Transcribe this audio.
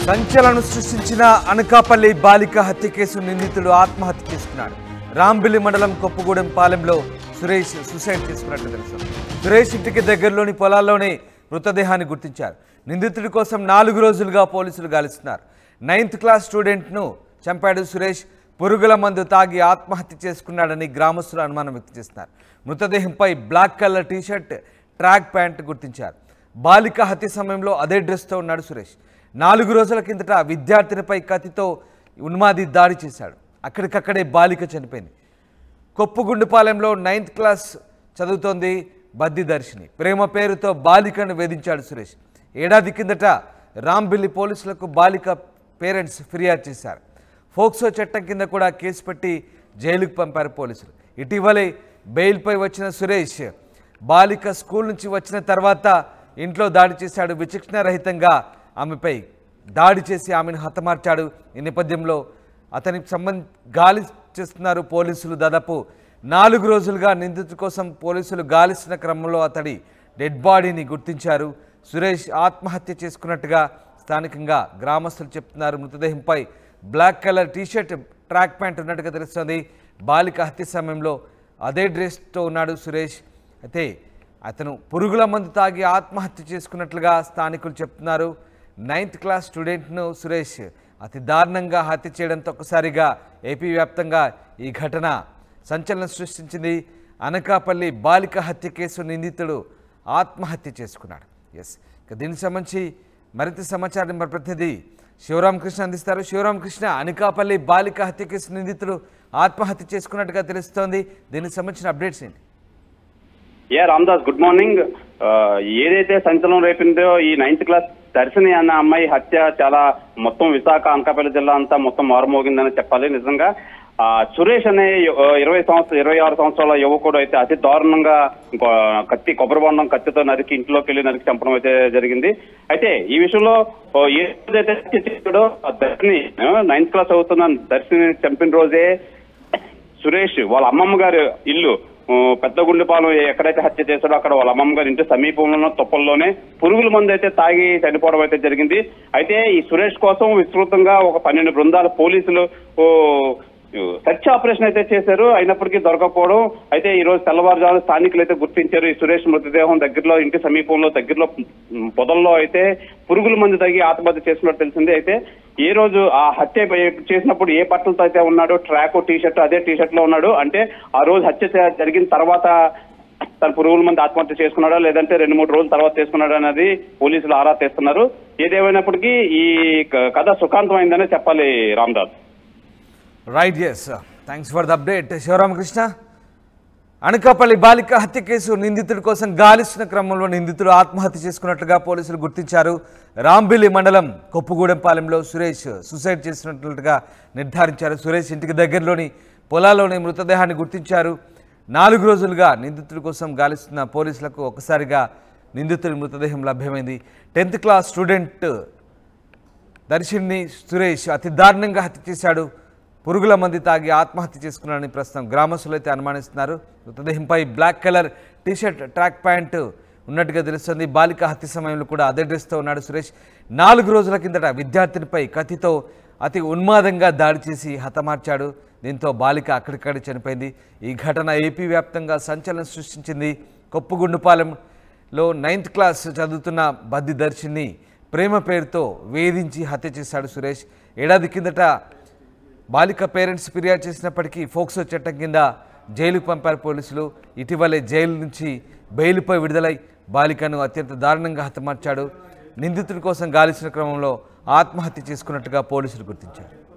సంచలనం సృష్టించిన అనకాపల్లి బాలిక హత్య కేసు నిందితుడు ఆత్మహత్య చేసుకున్నాడు రాంబిల్లి మండలం కొప్పగూడెం పాలెంలో సురేష్ సూసైడ్ చేసుకున్నట్లు తెలుసు సురేష్ ఇంటికి దగ్గరలోని పొలాల్లోనే మృతదేహాన్ని గుర్తించారు నిందితుడి కోసం నాలుగు రోజులుగా పోలీసులు గాలిస్తున్నారు నైన్త్ క్లాస్ స్టూడెంట్ను చంపాడు సురేష్ పురుగుల మందు తాగి ఆత్మహత్య చేసుకున్నాడని గ్రామస్తులు అనుమానం వ్యక్తం చేస్తున్నారు మృతదేహంపై black colour t shirt track pant గుర్తించారు బాలిక హత్య సమయంలో అదే డ్రెస్తో ఉన్నాడు సురేష్ నాలుగు రోజుల కిందట విద్యార్థినిపై కత్తితో ఉన్మాది దాడి చేశాడు అక్కడికక్కడే బాలిక చనిపోయింది కొప్పుగుండుపాలెంలో నైన్త్ క్లాస్ చదువుతోంది బద్ది దర్శిని ప్రేమ పేరుతో బాలికను వేధించాడు సురేష్ ఏడాది కిందట రాంబిల్లి పోలీసులకు బాలిక పేరెంట్స్ ఫిర్యాదు చేశారు ఫోక్సో చట్టం కింద కూడా కేసు పెట్టి జైలుకు పంపారు పోలీసులు ఇటీవలే బెయిల్పై వచ్చిన సురేష్ బాలిక స్కూల్ నుంచి వచ్చిన తర్వాత ఇంట్లో దాడి చేశాడు విచక్షణ రహితంగా ఆమెపై దాడి చేసి ఆమెను హతమార్చాడు ఈ నేపథ్యంలో అతనికి సంబంధ గాలి చేస్తున్నారు పోలీసులు దాదాపు నాలుగు రోజులుగా నిందితుడి కోసం పోలీసులు గాలిస్తున్న క్రమంలో అతడి డెడ్ బాడీని గుర్తించారు సురేష్ ఆత్మహత్య చేసుకున్నట్టుగా స్థానికంగా గ్రామస్తులు చెప్తున్నారు మృతదేహంపై black colour t shirt track pant ఉన్నట్టుగా తెలుస్తుంది బాలిక హత్య సమయంలో అదే డ్రెస్తో ఉన్నాడు సురేష్ అయితే అతను పురుగుల మందు తాగి ఆత్మహత్య చేసుకున్నట్లుగా స్థానికులు చెప్తున్నారు నైన్త్ క్లాస్ స్టూడెంట్ను సురేష్ అతి దారుణంగా హత్య చేయడంతో ఒక్కసారిగా ఏపీ వ్యాప్తంగా ఈ ఘటన సంచలనం సృష్టించింది అనకాపల్లి బాలిక హత్య కేసు నిందితుడు ఆత్మహత్య చేసుకున్నాడు ఎస్ ఇక దీనికి సంబంధించి మరింత సమాచారం మన ప్రతినిధి శివరామకృష్ణ అందిస్తారు శివరామకృష్ణ అనకాపల్లి బాలిక హత్య కేసు నిందితుడు ఆత్మహత్య చేసుకున్నట్టుగా తెలుస్తోంది దీనికి సంబంధించిన అప్డేట్స్ ఏంటి ఏ రామ్దాస్ గుడ్ మార్నింగ్ ఆ, ఏదైతే సంచలనం రేపిందో ఈ నైన్త్ క్లాస్ దర్శిని అన్న అమ్మాయి హత్య చాలా మొత్తం విశాఖ అనకాపల్లి జిల్లా అంతా మొత్తం మారుమోగిందని చెప్పాలి నిజంగా ఆ, సురేష్ అనే యు- ఆ, ఇరవై సంవత్సరం ఇరవై ఆరు సంవత్సరాల యువకుడు అయితే అతి దారుణంగా ఇంకో కత్తి కొబ్బరి బొండం కత్తితో నరికి ఇంట్లోకి వెళ్ళి నరికి చంపడం అయితే జరిగింది అయితే ఈ విషయంలో ఓ ఏదైతే హత్య చేశాడో ఆ దర్శిని నైన్త్ క్లాస్ అవుతున్న దర్శిని చంపిన రోజే సురేష్ వాళ్ళ అమ్మమ్మ గారి ఇల్లు ఆ, పెద్దగుండెపాలెం ఎక్కడైతే హత్య చేశాడో అక్కడ వాళ్ళ అమ్మమ్మ గారి ఇంటి సమీపంలో తుప్పల్లోనే పురుగుల మందు అయితే తాగి చనిపోవడం అయితే జరిగింది అయితే ఈ సురేష్ కోసం విస్తృతంగా ఒక పన్నెండు బృందాల పోలీసులు ఓ, సెర్చ్ ఆపరేషన్ అయితే చేశారు అయినప్పటికీ దొరకకపోవడం అయితే ఈ రోజు తెల్లవారుజాము స్థానికులు అయితే గుర్తించారు ఈ సురేష్ మృతదేహం దగ్గరలో ఇంటి సమీపంలో దగ్గరలో ఉమ్, పొదల్లో అయితే పురుగుల మందు తగ్గి ఆత్మహత్య చేసినట్టు తెలిసింది అయితే ఏ రోజు ఆ హత్య చేసినప్పుడు ఏ బట్టలతో అయితే ఉన్నాడో ట్రాక్ టీ షర్ట్ అదే టీ షర్ట్ లో ఉన్నాడు అంటే ఆ రోజు హత్య చే- జరిగిన తర్వాత తన పురుగుల మంది ఆత్మహత్య చేసుకున్నాడా లేదంటే రెండు మూడు రోజుల తర్వాత చేసుకున్నాడా అనేది పోలీసులు ఆరా తీస్తున్నారు ఏదేమైనప్పటికీ ఈ క- కథ సుఖాంతమైందనే చెప్పాలి Ramdas right yes thanks for the update Sivaramakrishna Anakapalli బాలిక హత్య కేసు నిందితుడి కోసం గాలిస్తున్న క్రమంలో నిందితుడు ఆత్మహత్య చేసుకున్నట్లుగా పోలీసులు గుర్తించారు రాంబిల్లి మండలం కొప్పుగూడెం పాలెంలో సురేష్ సూసైడ్ చేసినట్లుగా నిర్ధారించారు సురేష్ ఇంటికి దగ్గరలోని పొలాల్లోని మృతదేహాన్ని గుర్తించారు నాలుగు రోజులుగా నిందితుడి కోసం గాలిస్తున్న పోలీసులకు ఒకసారిగా నిందితుడి మృతదేహం లభ్యమైంది tenth class student Darshini Suresh అతి దారుణంగా హత్య చేశాడు పురుగుల మంది తాగి ఆత్మహత్య చేసుకున్నాడని ప్రస్తుతం గ్రామస్తులు అయితే అనుమానిస్తున్నారు మృతదేహంపై black colour t shirt track pant ఉన్నట్టుగా తెలుస్తుంది బాలిక హత్య సమయంలో కూడా అదే డ్రెస్తో ఉన్నాడు సురేష్ నాలుగు రోజుల కిందట విద్యార్థినిపై కత్తితో అతి ఉన్మాదంగా దాడి చేసి హతమార్చాడు దీంతో బాలిక అక్కడిక్కడే చనిపోయింది ఈ ఘటన ఏపీ వ్యాప్తంగా సంచలనం సృష్టించింది కొప్పుగుండుపాలెంలో నైన్త్ క్లాస్ చదువుతున్న బద్ది దర్శిని ప్రేమ పేరుతో వేధించి హత్య చేశాడు సురేష్ ఏడాది కిందట బాలిక పేరెంట్స్ ఫిర్యాదు చేసినప్పటికీ ఫోక్సో చట్టం కింద జైలుకు పంపారు పోలీసులు ఇటీవలే జైలు నుంచి బెయిల్పై విడుదలై బాలికను అత్యంత దారుణంగా హతమార్చాడు నిందితుడి కోసం గాలిసిన క్రమంలో ఆత్మహత్య చేసుకున్నట్టుగా పోలీసులు గుర్తించారు